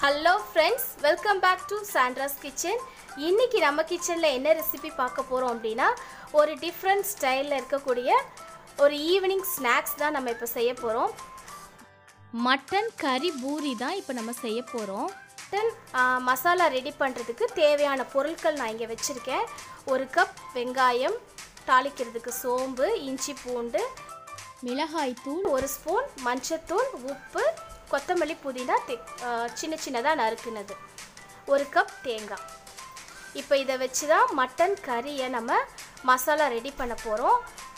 hello friends welcome back to Sandra's kitchen இன்னைக்கு நம்ம கிச்சனில் என்ன ரெசிபி பார்க்க போகிறோம் அப்படின்னா ஒரு டிஃப்ரெண்ட் ஸ்டைலில் இருக்கக்கூடிய ஒரு ஈவினிங் ஸ்நாக்ஸ் தான் நம்ம இப்போ செய்ய போகிறோம் மட்டன் கறி பூரி தான் இப்போ நம்ம செய்ய போகிறோம் மட்டன் ஆ, மசாலா ரெடி பண்ணுறதுக்கு தேவையான பொருட்கள் நான் இங்கே வச்சுருக்கேன் ஒரு கப் வெங்காயம் தாளிக்கிறதுக்கு சோம்பு இஞ்சி பூண்டு மிளகாய் தூள் ஒரு ஸ்பூன் மஞ்சத்தூள் உப்பு கொத்தமல்லி புதினா தி- ஆ, சின்ன சின்னதாக நறுக்குனது ஒரு கப் தேங்காய் இப்போ இதை வச்சு தான் மட்டன் கறியை நம்ம மசாலா ரெடி பண்ண போகிறோம்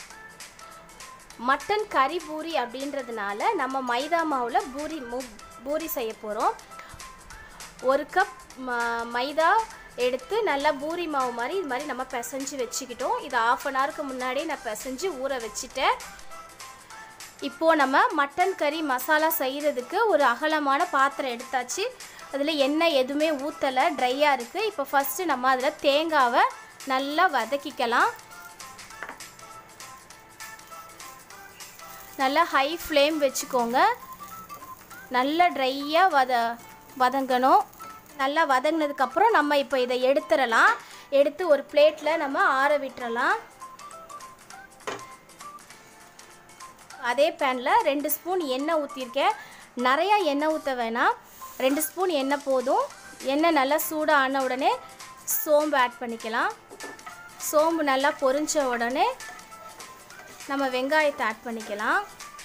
மட்டன் கறி பூரி அப்படின்றதுனால நம்ம மைதா மாவில் பூரி மு பூரி செய்ய போகிறோம் ஒரு கப் ம- மைதா எடுத்து நல்லா பூரி மாவு மாதிரி இது மாதிரி நம்ம பிசைஞ்சு வச்சுக்கிட்டோம் இது ஆஃப் அன் ஹவருக்கு முன்னாடியே நான் பிசைஞ்சு ஊற வச்சுட்டேன் இப்போது நம்ம மட்டன் கறி மசாலா செய்கிறதுக்கு ஒரு அகலமான பாத்திரம் எடுத்தாச்சு அதில் எண்ணெய் எதுவுமே ஊற்றலை ட்ரையாக இருக்குது இப்போ ஃபஸ்ட்டு நம்ம அதில் தேங்காவை நல்லா வதக்கிக்கலாம் நல்லா ஹை ஃப்ளேம் வச்சுக்கோங்க நல்லா ட்ரையாக வத வதங்கணும் நல்லா வதங்கினதுக்கப்புறம் நம்ம இப்போ இதை எடுத்துடலாம் எடுத்து ஒரு பிளேட்டில் நம்ம ஆற விட்டுறலாம் அதே பேனில் ரெண்டு ஸ்பூன் எண்ணெய் ஊற்றிருக்கேன் நிறையா எண்ணெய் ஊற்ற வேணாம் ரெண்டு ஸ்பூன் எண்ணெய் போதும் எண்ணெய் நல்லா சூடாக ஆன உடனே சோம்பு ஆட் பண்ணிக்கலாம் சோம்பு நல்லா பொரிஞ்ச உடனே நம்ம வெங்காயத்தை ஆட் பண்ணிக்கலாம்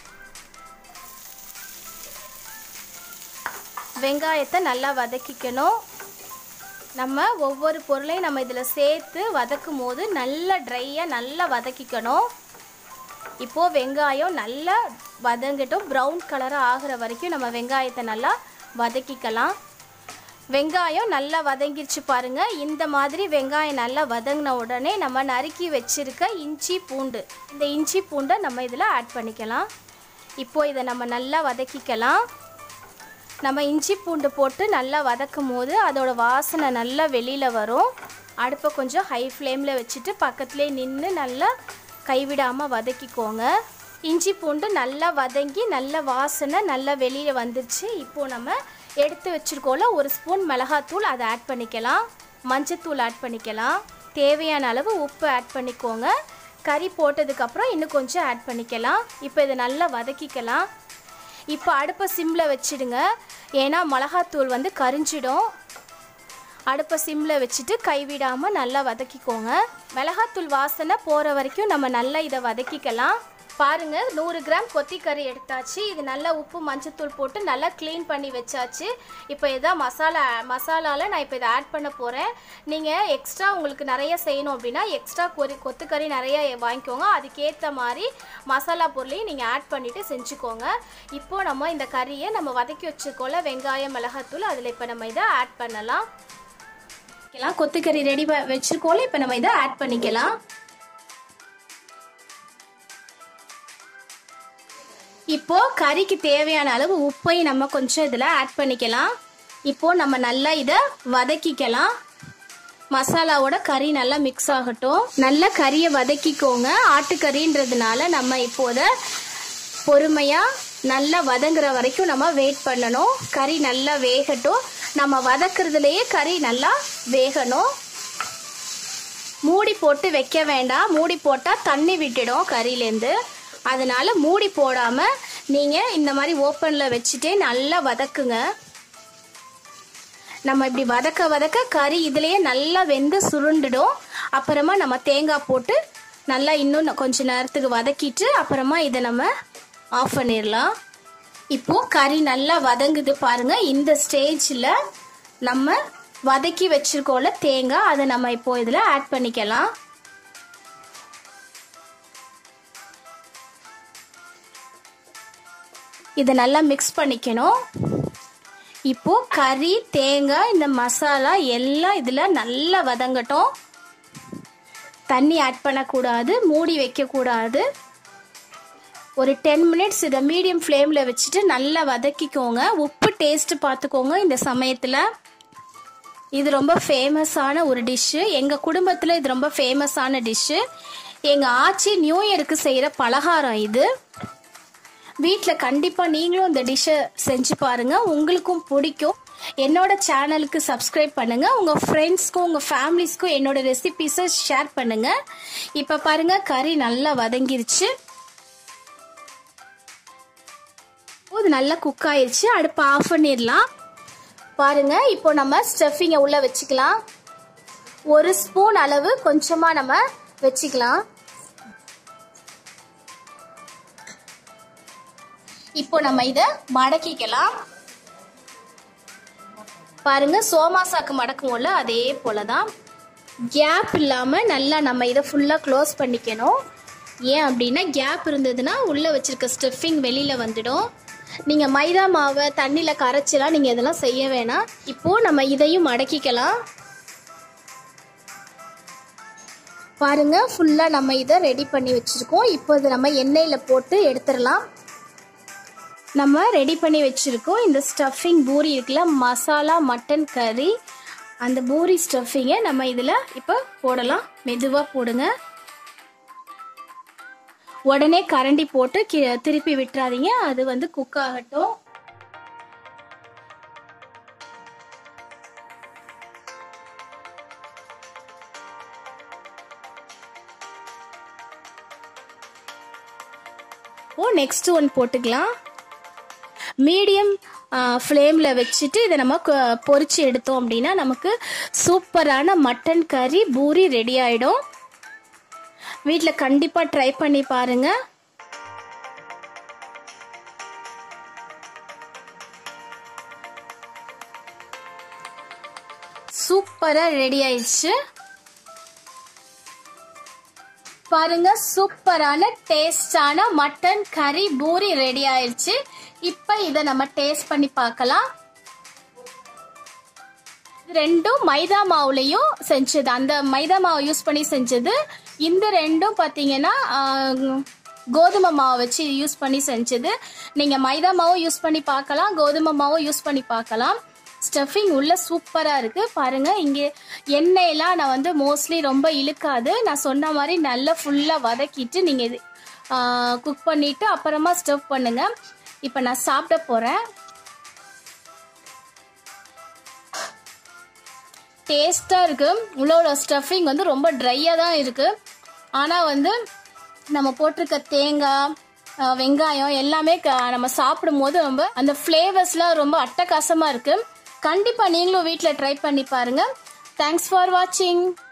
வெங்காயத்தை நல்லா வதக்கிக்கணும் நம்ம ஒவ்வொரு பொருளையும் நம்ம இதில் சேர்த்து வதக்கும் போது நல்லா ட்ரையாக நல்லா வதக்கிக்கணும் இப்போது வெங்காயம் நல்லா வதங்கட்டும் ப்ரௌன் கலராக ஆகிற வரைக்கும் நம்ம வெங்காயத்தை நல்லா வதக்கிக்கலாம் வெங்காயம் நல்லா வதங்கிருச்சு பாருங்க இந்த மாதிரி வெங்காயம் நல்லா வதங்கின உடனே நம்ம நறுக்கி வச்சிருக்க இஞ்சி பூண்டு இந்த இஞ்சி பூண்டை நம்ம இதில் ஆட் பண்ணிக்கலாம் இப்போ இதை நம்ம நல்லா வதக்கிக்கலாம் நம்ம இஞ்சி பூண்டு போட்டு நல்லா வதக்கும் போது அதோட வாசனை நல்லா வெளியில் வரும் அடுப்பை கொஞ்சம் ஹை ஃப்ளேமில் வச்சுட்டு பக்கத்துலேயே நின்று நல்லா கைவிடாமல் வதக்கிக்கோங்க இஞ்சி பூண்டு நல்லா வதங்கி நல்ல வாசனை நல்லா வெளியில் வந்துருச்சு இப்போது நம்ம எடுத்து வச்சுருக்கோம்ல ஒரு ஸ்பூன் மிளகாத்தூள் அதை ஆட் பண்ணிக்கலாம் மஞ்சத்தூள் ஆட் பண்ணிக்கலாம் தேவையான அளவு உப்பு ஆட் பண்ணிக்கோங்க கறி போட்டதுக்கப்புறம் இன்னும் கொஞ்சம் ஆட் பண்ணிக்கலாம் இப்போ இதை நல்லா வதக்கிக்கலாம் இப்போ அடுப்பை சிம்மில் வச்சிடுங்க ஏன்னா மிளகாத்தூள் வந்து கரிஞ்சிடும் அடுப்பை சிம்மில் வச்சுட்டு கைவிடாமல் நல்லா வதக்கிக்கோங்க மிளகாத்தூள் வாசனை போகிற வரைக்கும் நம்ம நல்லா இதை வதக்கிக்கலாம் பாருங்கள் நூறு கிராம் கொத்திக்கறி எடுத்தாச்சு இது நல்லா உப்பு மஞ்சத்தூள் போட்டு நல்லா க்ளீன் பண்ணி வச்சாச்சு இப்போ இதான் மசாலா மசாலாவில் நான் இப்போ இதை ஆட் பண்ண போகிறேன் நீங்கள் எக்ஸ்ட்ரா உங்களுக்கு நிறைய செய்யணும் அப்படின்னா எக்ஸ்ட்ரா கொரி கொத்துக்கறி நிறைய வாங்கிக்கோங்க அதுக்கேற்ற மாதிரி மசாலா பொருளையும் நீங்கள் ஆட் பண்ணிவிட்டு செஞ்சுக்கோங்க இப்போ நம்ம இந்த கறியை நம்ம வதக்கி வச்சுருக்கோம்ல வெங்காயம் மிளகாத்தூள் அதில் இப்போ நம்ம இதை ஆட் பண்ணலாம் வைக்கலாம் கொத்துக்கறி ரெடி வச்சிருக்கோம்ல இப்போ நம்ம இதை ஆட் பண்ணிக்கலாம் இப்போ கறிக்கு தேவையான அளவு உப்பையும் நம்ம கொஞ்சம் இதில் ஆட் பண்ணிக்கலாம் இப்போ நம்ம நல்லா இதை வதக்கிக்கலாம் மசாலாவோட கறி நல்லா மிக்ஸ் ஆகட்டும் நல்லா கறியை வதக்கிக்கோங்க ஆட்டுக்கறின்றதுனால நம்ம இப்போத பொறுமையாக நல்லா வதங்குற வரைக்கும் நம்ம வெயிட் பண்ணணும் கறி நல்லா வேகட்டும் நம்ம வதக்குறதுலேயே கறி நல்லா வேகணும் மூடி போட்டு வைக்க வேண்டாம் மூடி போட்டால் தண்ணி விட்டுடும் கறியிலேருந்து அதனால மூடி போடாமல் நீங்கள் இந்த மாதிரி ஓப்பனில் வச்சுட்டே நல்லா வதக்குங்க நம்ம இப்படி வதக்க வதக்க கறி இதுலேயே நல்லா வெந்து சுருண்டுடும் அப்புறமா நம்ம தேங்காய் போட்டு நல்லா இன்னும் கொஞ்ச நேரத்துக்கு வதக்கிட்டு அப்புறமா இதை நம்ம ஆஃப் பண்ணிடலாம் இப்போ கறி நல்லா வதங்குது பாருங்க இந்த ஸ்டேஜில் நம்ம வதக்கி வச்சிருக்கோம்ல தேங்காய் அதை நம்ம இப்போ இதில் ஆட் பண்ணிக்கலாம் இதை நல்லா மிக்ஸ் பண்ணிக்கணும் இப்போ கறி தேங்காய் இந்த மசாலா எல்லாம் இதில் நல்லா வதங்கட்டும் தண்ணி ஆட் பண்ணக்கூடாது மூடி வைக்கக்கூடாது ஒரு டென் மினிட்ஸ் இதை மீடியம் ஃப்ளேமில் வச்சுட்டு நல்லா வதக்கிக்கோங்க உப்பு டேஸ்ட் பார்த்துக்கோங்க இந்த சமயத்தில் இது ரொம்ப ஃபேமஸான ஒரு டிஷ்ஷு எங்கள் குடும்பத்தில் இது ரொம்ப ஃபேமஸான டிஷ்ஷு எங்கள் ஆச்சி நியூ இயருக்கு செய்கிற பலகாரம் இது வீட்டில் கண்டிப்பாக நீங்களும் இந்த டிஷ்ஷை செஞ்சு பாருங்கள் உங்களுக்கும் பிடிக்கும் என்னோட சேனலுக்கு சப்ஸ்கிரைப் பண்ணுங்க உங்க ஃப்ரெண்ட்ஸ்க்கும் உங்க ஃபேமிலிஸ்க்கும் என்னோட ரெசிபிஸை ஷேர் பண்ணுங்க இப்போ பாருங்க கறி நல்லா வதங்கிருச்சு இது நல்லா குக் ஆயிருச்சு அடுப்பு ஆஃப் பண்ணிடலாம் பாருங்க இப்போ நம்ம ஸ்டஃபிங்கை உள்ள வச்சுக்கலாம் ஒரு ஸ்பூன் அளவு கொஞ்சமா நம்ம வச்சுக்கலாம் இப்போ நம்ம இதை மடக்கிக்கலாம் பாருங்க சோமாசாக்கு மடக்குவோம்ல அதே போல தான் கேப் இல்லாமல் நல்லா நம்ம இதை ஃபுல்லாக க்ளோஸ் பண்ணிக்கணும் ஏன் அப்படின்னா கேப் இருந்ததுன்னா உள்ளே வச்சிருக்க ஸ்டஃபிங் வெளியில் வந்துடும் நீங்கள் மைதா மாவை தண்ணியில் கரைச்சிலாம் நீங்கள் இதெல்லாம் செய்ய வேணாம் இப்போது நம்ம இதையும் மடக்கிக்கலாம் பாருங்க ஃபுல்லாக நம்ம இதை ரெடி பண்ணி வச்சுருக்கோம் இப்போ இது நம்ம எண்ணெயில் போட்டு எடுத்துடலாம் நம்ம ரெடி பண்ணி வச்சுருக்கோம் இந்த ஸ்டஃபிங் பூரி இருக்குல்ல மசாலா மட்டன் கறி அந்த பூரி ஸ்டஃபிங்கை நம்ம இதில் இப்போ போடலாம் மெதுவாக போடுங்க உடனே கரண்டி போட்டு கி திருப்பி விட்டுறாதீங்க அது வந்து குக் ஆகட்டும் ஓ நெக்ஸ்ட் ஒன் போட்டுக்கலாம் மீடியம் ஃப்ளேமில் வச்சுட்டு இதை நம்ம கொ- பொரிச்சு எடுத்தோம் அப்படின்னா நமக்கு சூப்பரான மட்டன் கறி பூரி ரெடி ஆகிடும் வீட்டில் கண்டிப்பாக ட்ரை பண்ணி பாருங்க சூப்பராக ரெடி ஆயிடுச்சு பாருங்க சூப்பரான டேஸ்டான மட்டன் கறி பூரி ரெடி ஆயிடுச்சு இப்போ இதை நம்ம டேஸ்ட் பண்ணி பார்க்கலாம் இது ரெண்டும் மைதா மாவுலையும் செஞ்சது அந்த மைதா மாவு யூஸ் பண்ணி செஞ்சது இந்த ரெண்டும் பார்த்தீங்கன்னா ஆஹ், கோதுமை மாவு வச்சு யூஸ் பண்ணி செஞ்சது நீங்கள் மைதா மாவும் யூஸ் பண்ணி பார்க்கலாம் கோதுமை மாவும் யூஸ் பண்ணி பார்க்கலாம் ஸ்டஃபிங் உள்ள சூப்பராக இருக்குது பாருங்கள் இங்கே எண்ணெயெல்லாம் நான் வந்து மோஸ்ட்லி ரொம்ப இழுக்காது நான் சொன்ன மாதிரி நல்லா ஃபுல்லாக வதக்கிட்டு நீங்கள் இது குக் பண்ணிவிட்டு அப்புறமா ஸ்டவ் பண்ணுங்கள் இப்போ நான் சாப்பிட போகிறேன் டேஸ்ட்டாக இருக்குது உள்ளோட ஸ்டஃபிங் வந்து ரொம்ப ட்ரையாக தான் இருக்குது ஆனால் வந்து நம்ம போட்டிருக்க தேங்காய் அஹ், வெங்காயம் எல்லாமே க- நம்ம சாப்பிடும்போது ரொம்ப அந்த ஃப்ளேவர்ஸ்லாம் ரொம்ப அட்டகாசமாக இருக்குது கண்டிப்பாக நீங்களும் வீட்டில் ட்ரை பண்ணி பாருங்கள் தேங்க்ஸ் ஃபார் வாட்சிங்